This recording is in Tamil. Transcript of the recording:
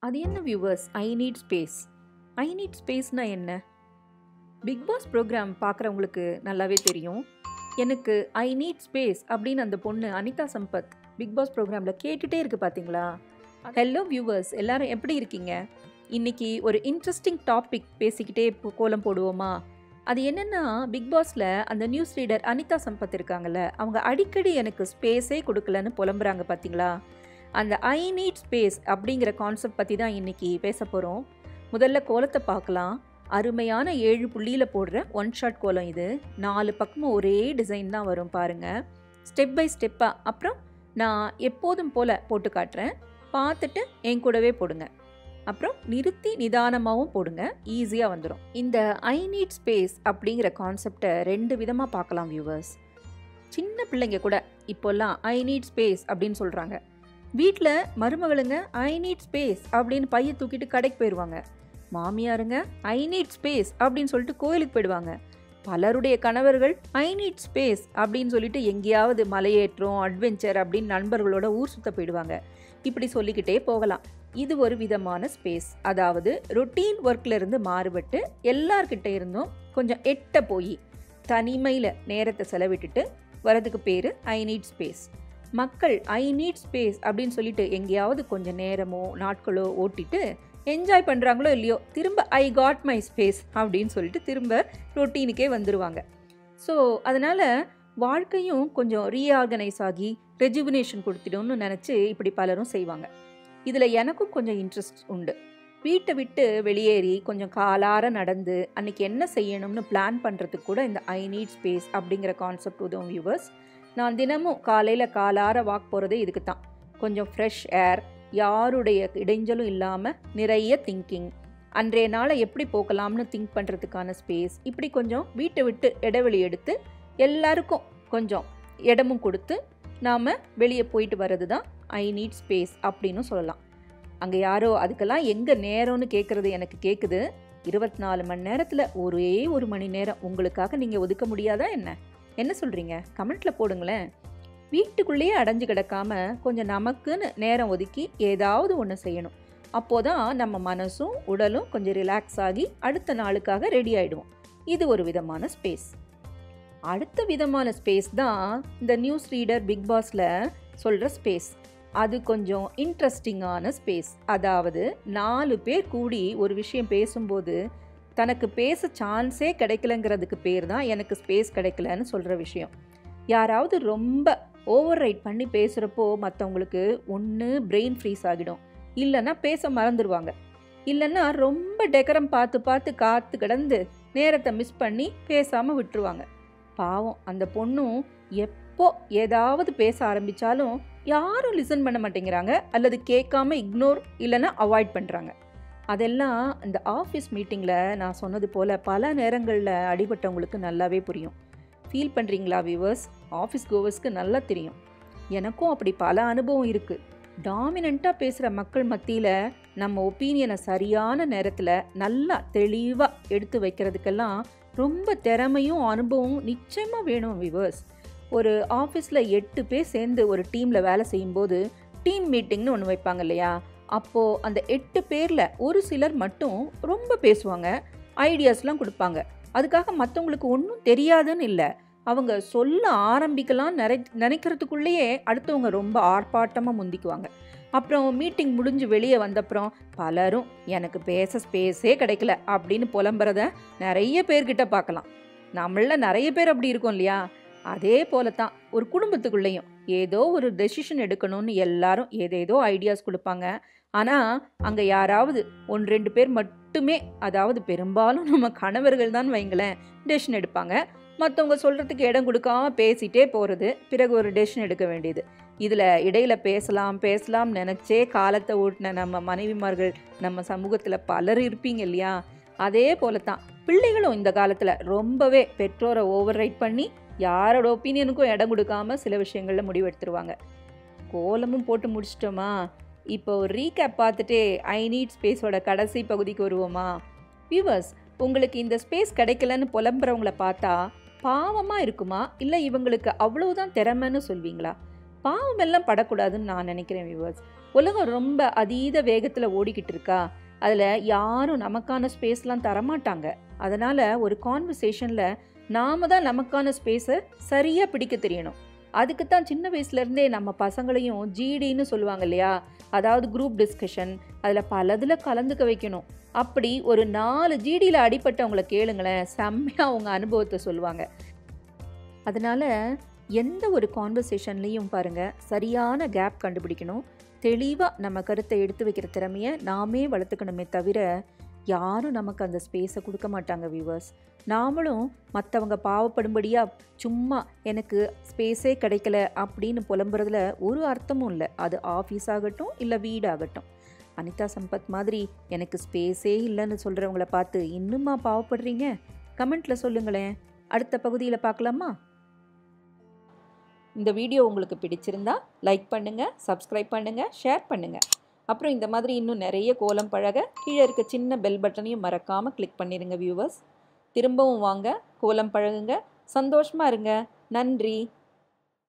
அது என்ன வியூவர்ஸ் ஐ நீட் ஸ்பேஸ் ஐ நீட் ஸ்பேஸ்னா என்ன பிக் பாஸ் ப்ரோக்ராம் பார்க்குறவங்களுக்கு நல்லாவே தெரியும் எனக்கு ஐ நீட் ஸ்பேஸ் அப்படின்னு அந்த பொண்ணு அனிதா சம்பத் பிக் பாஸ் ப்ரோக்ராமில் கேட்டுகிட்டே இருக்கு பார்த்தீங்களா ஹலோ வியூவர்ஸ் எல்லாரும் எப்படி இருக்கீங்க இன்னைக்கு ஒரு இன்ட்ரெஸ்டிங் டாபிக் பேசிக்கிட்டே போ- கோலம் போடுவோமா அது என்னென்னா பிக் பாஸில் அந்த நியூஸ் ரீடர் அனிதா சம்பத் இருக்காங்கல்ல அவங்க அடிக்கடி எனக்கு ஸ்பேஸே கொடுக்கலன்னு புலம்புறாங்க பார்த்தீங்களா அந்த ஐ நீட் ஸ்பேஸ் அப்படிங்கிற கான்செப்ட் பற்றி தான் இன்னைக்கு பேச போகிறோம் முதல்ல கோலத்தை பார்க்கலாம் அருமையான ஏழு புள்ளியில் போடுற ஒன் ஷாட் கோலம் இது நாலு பக்கமும் ஒரே டிசைன் தான் வரும் பாருங்க ஸ்டெப் பை ஸ்டெப்பாக அப்புறம் நான் எப்போதும் போல் போட்டு காட்டுறேன் பார்த்துட்டு என் கூடவே போடுங்க அப்புறம் நிறுத்தி நிதானமாகவும் போடுங்க ஈஸியாக வந்துடும் இந்த ஐ நீட் ஸ்பேஸ் அப்படிங்கிற கான்செப்டை ரெண்டு விதமாக பார்க்கலாம் வியூவர்ஸ் சின்ன பிள்ளைங்க கூட இப்போல்லாம் ஐ நீட் ஸ்பேஸ் அப்படின்னு சொல்கிறாங்க வீட்டில் மருமகளுங்க ஐ நீட் ஸ்பேஸ் அப்படின்னு பைய தூக்கிட்டு கடைக்கு போயிடுவாங்க மாமியாருங்க ஐ நீட் ஸ்பேஸ் அப்படின்னு சொல்லிட்டு கோயிலுக்கு போயிடுவாங்க பலருடைய கணவர்கள் ஐ நீட் ஸ்பேஸ் அப்படின்னு சொல்லிட்டு எங்கேயாவது மலையேற்றம் அட்வென்ச்சர் அப்படின்னு நண்பர்களோட ஊர் சுத்த போயிடுவாங்க இப்படி சொல்லிக்கிட்டே போகலாம் இது ஒரு விதமான ஸ்பேஸ் அதாவது ரொட்டீன் ஒர்க்ல இருந்து மாறுபட்டு எல்லார்கிட்ட இருந்தும் கொஞ்சம் எட்ட போய் தனிமையில் நேரத்தை செலவிட்டுட்டு வரதுக்கு பேர் ஐ நீட் ஸ்பேஸ் மக்கள் ஐ நீட் ஸ்பேஸ் அப்படின்னு சொல்லிட்டு எங்கேயாவது கொஞ்சம் நேரமோ நாட்களோ ஓட்டிட்டு என்ஜாய் பண்ணுறாங்களோ இல்லையோ திரும்ப ஐ காட் மை ஸ்பேஸ் அப்படின்னு சொல்லிட்டு திரும்ப ரொட்டீனுக்கே வந்துடுவாங்க ஸோ அதனால் வாழ்க்கையும் கொஞ்சம் ரீஆர்கனைஸ் ஆகி ரெஜுவினேஷன் கொடுத்துடும்னு நினச்சி இப்படி பலரும் செய்வாங்க இதில் எனக்கும் கொஞ்சம் இன்ட்ரெஸ்ட் உண்டு வீட்டை விட்டு வெளியேறி கொஞ்சம் காலார நடந்து அன்னைக்கு என்ன செய்யணும்னு பிளான் பண்ணுறதுக்கு கூட இந்த ஐ நீட் ஸ்பேஸ் அப்படிங்கிற கான்செப்ட் உதவும் வியூவர்ஸ் நான் தினமும் காலையில் காலார வாக் போகிறதே இதுக்கு தான் கொஞ்சம் ஃப்ரெஷ் ஏர் யாருடைய இடைஞ்சலும் இல்லாமல் நிறைய திங்கிங் அன்றைய நாளை எப்படி போக்கலாம்னு திங்க் பண்ணுறதுக்கான ஸ்பேஸ் இப்படி கொஞ்சம் வீட்டை விட்டு இடைவெளி எடுத்து எல்லாருக்கும் கொஞ்சம் இடமும் கொடுத்து நாம் வெளியே போயிட்டு வர்றது தான் ஐ நீட் ஸ்பேஸ் அப்படின்னு சொல்லலாம் அங்கே யாரோ அதுக்கெல்லாம் எங்கே நேரம்னு கேட்குறது எனக்கு கேட்குது இருபத்தி நாலு மணி நேரத்தில் ஒரே ஒரு மணி நேரம் உங்களுக்காக நீங்கள் ஒதுக்க முடியாதா என்ன என்ன சொல்கிறீங்க கமெண்ட்டில் போடுங்களேன் வீட்டுக்குள்ளேயே அடைஞ்சு கிடக்காம கொஞ்சம் நமக்குன்னு நேரம் ஒதுக்கி ஏதாவது ஒன்று செய்யணும் அப்போதான் நம்ம மனசும் உடலும் கொஞ்சம் ரிலாக்ஸ் ஆகி அடுத்த நாளுக்காக ரெடி ஆயிடுவோம் இது ஒரு விதமான ஸ்பேஸ் அடுத்த விதமான ஸ்பேஸ் தான் இந்த நியூஸ் ரீடர் பிக் பாஸில் சொல்கிற ஸ்பேஸ் அது கொஞ்சம் இன்ட்ரெஸ்டிங்கான ஸ்பேஸ் அதாவது நாலு பேர் கூடி ஒரு விஷயம் பேசும்போது தனக்கு பேச சான்ஸே கிடைக்கலங்கிறதுக்கு பேர் தான் எனக்கு ஸ்பேஸ் கிடைக்கலன்னு சொல்கிற விஷயம் யாராவது ரொம்ப ஓவர் ரைட் பண்ணி பேசுகிறப்போ மற்றவங்களுக்கு ஒன்று பிரெயின் ஃப்ரீஸ் ஆகிடும் இல்லைன்னா பேச மறந்துடுவாங்க இல்லைன்னா ரொம்ப டெக்கரம் பார்த்து பார்த்து காத்து கிடந்து நேரத்தை மிஸ் பண்ணி பேசாமல் விட்டுருவாங்க பாவம் அந்த பொண்ணும் எப்போ ஏதாவது பேச ஆரம்பித்தாலும் யாரும் லிசன் பண்ண மாட்டேங்கிறாங்க அல்லது கேட்காம இக்னோர் இல்லைன்னா அவாய்ட் பண்ணுறாங்க அதெல்லாம் இந்த ஆஃபீஸ் மீட்டிங்கில் நான் சொன்னது போல் பல நேரங்களில் அடிபட்டவங்களுக்கு நல்லாவே புரியும் ஃபீல் பண்ணுறீங்களா வியூவர்ஸ் ஆஃபீஸ் கோவர்ஸ்க்கு நல்லா தெரியும் எனக்கும் அப்படி பல அனுபவம் இருக்குது டாமினண்ட்டாக பேசுகிற மக்கள் மத்தியில் நம்ம ஒப்பீனியனை சரியான நேரத்தில் நல்லா தெளிவாக எடுத்து வைக்கிறதுக்கெல்லாம் ரொம்ப திறமையும் அனுபவமும் நிச்சயமாக வேணும் விவர்ஸ் ஒரு ஆஃபீஸில் எட்டு பேர் சேர்ந்து ஒரு டீமில் வேலை செய்யும்போது டீம் மீட்டிங்னு ஒன்று வைப்பாங்க இல்லையா அப்போது அந்த எட்டு பேரில் ஒரு சிலர் மட்டும் ரொம்ப பேசுவாங்க ஐடியாஸ்லாம் கொடுப்பாங்க அதுக்காக மற்றவங்களுக்கு ஒன்றும் தெரியாதுன்னு இல்லை அவங்க சொல்ல ஆரம்பிக்கலாம் நினை நினைக்கிறதுக்குள்ளேயே அடுத்தவங்க ரொம்ப ஆர்ப்பாட்டமாக முந்திக்குவாங்க அப்புறம் மீட்டிங் முடிஞ்சு வெளியே வந்தப்புறம் பலரும் எனக்கு பேச ஸ்பேஸே கிடைக்கல அப்படின்னு புலம்புறத நிறைய பேர்கிட்ட பார்க்கலாம் நம்மள நிறைய பேர் அப்படி இருக்கோம் இல்லையா அதே போல தான் ஒரு குடும்பத்துக்குள்ளேயும் ஏதோ ஒரு டெசிஷன் எடுக்கணும்னு எல்லாரும் ஏதேதோ ஐடியாஸ் கொடுப்பாங்க ஆனால் அங்கே யாராவது ஒன்று ரெண்டு பேர் மட்டுமே அதாவது பெரும்பாலும் நம்ம கணவர்கள் தான் வைங்களேன் டெசிஷன் எடுப்பாங்க மற்றவங்க சொல்கிறதுக்கு இடம் கொடுக்காம பேசிட்டே போகிறது பிறகு ஒரு டெசிஷன் எடுக்க வேண்டியது இதில் இடையில பேசலாம் பேசலாம் நினச்சே காலத்தை ஓட்டின நம்ம மனைவிமார்கள் நம்ம சமூகத்தில் பலர் இருப்பீங்க இல்லையா அதே போல தான் பிள்ளைகளும் இந்த காலத்தில் ரொம்பவே பெற்றோரை ஓவர் ரைட் பண்ணி யாரோட ஒப்பீனியனுக்கும் இடம் கொடுக்காம சில விஷயங்களில் முடிவெடுத்துருவாங்க கோலமும் போட்டு முடிச்சிட்டோமா இப்போ ஒரு ரீகேப் பார்த்துட்டே ஐ நீட் ஸ்பேஸோட கடைசி பகுதிக்கு வருவோமா வியூவர்ஸ் உங்களுக்கு இந்த ஸ்பேஸ் கிடைக்கலன்னு புலம்புறவங்கள பார்த்தா பாவமாக இருக்குமா இல்லை இவங்களுக்கு அவ்வளவுதான் திறமைன்னு சொல்வீங்களா பாவம் எல்லாம் படக்கூடாதுன்னு நான் நினைக்கிறேன் வியூவர்ஸ் உலகம் ரொம்ப அதீத வேகத்தில் ஓடிக்கிட்டு இருக்கா அதில் யாரும் நமக்கான ஸ்பேஸ்லாம் தரமாட்டாங்க அதனால் ஒரு கான்வர்சேஷனில் நாம தான் நமக்கான ஸ்பேஸை சரியாக பிடிக்க தெரியணும் அதுக்கு தான் சின்ன வயசுலேருந்தே நம்ம பசங்களையும் ஜிடின்னு சொல்லுவாங்க இல்லையா அதாவது குரூப் டிஸ்கஷன் அதில் பலதில் கலந்துக்க வைக்கணும் அப்படி ஒரு நாலு ஜிடியில் அடிப்பட்டவங்கள கேளுங்களேன் செம்மையாக அவங்க அனுபவத்தை சொல்லுவாங்க அதனால் எந்த ஒரு கான்வர்சேஷன்லேயும் பாருங்கள் சரியான கேப் கண்டுபிடிக்கணும் தெளிவாக நம்ம கருத்தை எடுத்து வைக்கிற திறமையை நாமே வளர்த்துக்கணுமே தவிர யாரும் நமக்கு அந்த ஸ்பேஸை கொடுக்க மாட்டாங்க வியூவர்ஸ் நாமளும் மற்றவங்க பாவப்படும்படியாக சும்மா எனக்கு ஸ்பேஸே கிடைக்கல அப்படின்னு புலம்புறதுல ஒரு அர்த்தமும் இல்லை அது ஆஃபீஸ் ஆகட்டும் இல்லை வீடாகட்டும் அனிதா சம்பத் மாதிரி எனக்கு ஸ்பேஸே இல்லைன்னு சொல்கிறவங்கள பார்த்து இன்னுமா பாவப்படுறீங்க கமெண்ட்டில் சொல்லுங்களேன் அடுத்த பகுதியில் பார்க்கலாமா இந்த வீடியோ உங்களுக்கு பிடிச்சிருந்தா லைக் பண்ணுங்கள் சப்ஸ்கிரைப் பண்ணுங்கள் ஷேர் பண்ணுங்கள் அப்புறம் இந்த மாதிரி இன்னும் நிறைய கோலம் பழக கீழே இருக்க சின்ன பெல் பட்டனையும் மறக்காமல் கிளிக் பண்ணிடுங்க வியூவர்ஸ் திரும்பவும் வாங்க கோலம் பழகுங்க சந்தோஷமாக இருங்க நன்றி